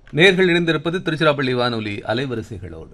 நேர்கள் இணைந்திருப்பது திருச்சிராப்பள்ளி வானொலி அலைவரிசைகளோடு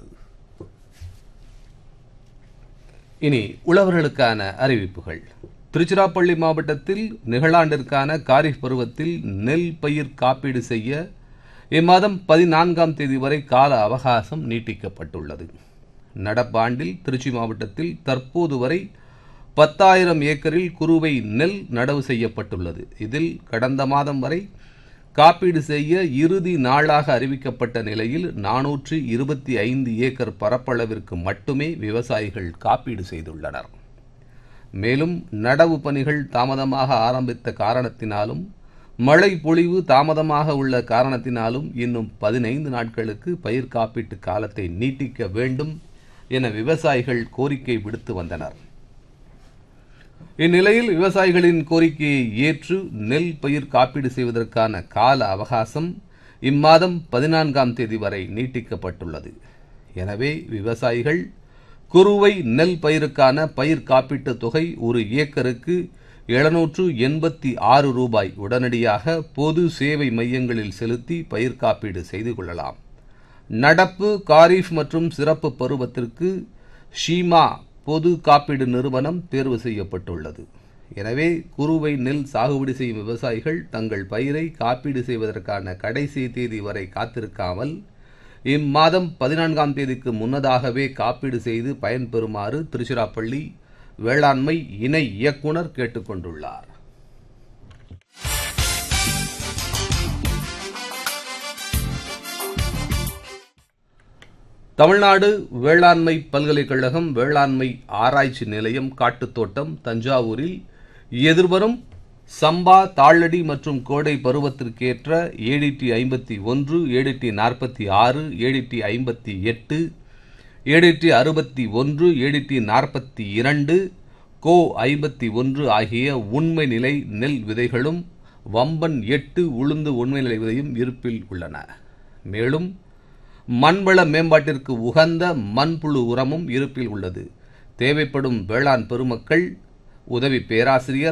இனி உழவர்களுக்கான அறிவிப்புகள் திருச்சிராப்பள்ளி மாவட்டத்தில் நிகழாண்டிற்கான காரிஃப் பருவத்தில் நெல் பயிர் காப்பீடு செய்ய இம்மாதம் பதினான்காம் தேதி வரை கால அவகாசம் நீட்டிக்கப்பட்டுள்ளது நடப்பாண்டில் திருச்சி மாவட்டத்தில் தற்போது வரை பத்தாயிரம் ஏக்கரில் குறுவை நெல் நடவு செய்யப்பட்டுள்ளது இதில் கடந்த மாதம் வரை காப்பீடு செய்ய இறுதி நாளாக அறிவிக்கப்பட்ட நிலையில் நானூற்று இருபத்தி ஐந்து ஏக்கர் பரப்பளவிற்கு மட்டுமே விவசாயிகள் காப்பீடு செய்துள்ளனர் மேலும் நடவு பணிகள் தாமதமாக ஆரம்பித்த காரணத்தினாலும் மழை பொழிவு தாமதமாக உள்ள காரணத்தினாலும் இன்னும் பதினைந்து நாட்களுக்கு பயிர் காப்பீட்டு காலத்தை நீட்டிக்க வேண்டும் என விவசாயிகள் கோரிக்கை விடுத்து வந்தனர் இந்நிலையில் விவசாயிகளின் கோரிக்கையை ஏற்று நெல் பயிர் காப்பீடு செய்வதற்கான கால அவகாசம் இம்மாதம் பதினான்காம் தேதி வரை நீட்டிக்கப்பட்டுள்ளது எனவே விவசாயிகள் குறுவை நெல் பயிருக்கான பயிர் காப்பீட்டுத் தொகை ஒரு ஏக்கருக்கு எழுநூற்று எண்பத்தி ஆறு ரூபாய் உடனடியாக பொது சேவை மையங்களில் செலுத்தி பயிர் காப்பீடு செய்து கொள்ளலாம் நடப்பு காரிஃப் மற்றும் சிறப்பு பருவத்திற்கு ஷீமா பொது காப்பீடு நிறுவனம் தேர்வு செய்யப்பட்டுள்ளது எனவே குறுவை நெல் சாகுபடி செய்யும் விவசாயிகள் தங்கள் பயிரை காப்பீடு செய்வதற்கான கடைசி தேதி வரை காத்திருக்காமல் இம்மாதம் பதினான்காம் தேதிக்கு முன்னதாகவே காப்பீடு செய்து பயன்பெறுமாறு திருச்சிராப்பள்ளி வேளாண்மை இணை இயக்குனர் கேட்டுக்கொண்டுள்ளார் தமிழ்நாடு வேளாண்மை பல்கலைக்கழகம் வேளாண்மை ஆராய்ச்சி நிலையம் காட்டுத்தோட்டம் தஞ்சாவூரில் எதிர்வரும் சம்பா தாளடி மற்றும் கோடை பருவத்திற்கேற்ற ஏடிடி ஐம்பத்தி ஒன்று ஏடிடி நாற்பத்தி ஆறு ஏடிடி ஐம்பத்தி எட்டு ஏடிடி அறுபத்தி ஒன்று ஏடிடி நாற்பத்தி இரண்டு கோ ஐம்பத்தி ஒன்று ஆகிய உண்மை நிலை நெல் விதைகளும் வம்பன் எட்டு உளுந்து உண்மை நிலை விதையும் இருப்பில் உள்ளன மேலும் மண்வள மேம்பாட்டிற்கு உகந்த மண்புழு உரமும் இருப்பில் உள்ளது தேவைப்படும் வேளாண் பெருமக்கள் உதவி பேராசிரியர்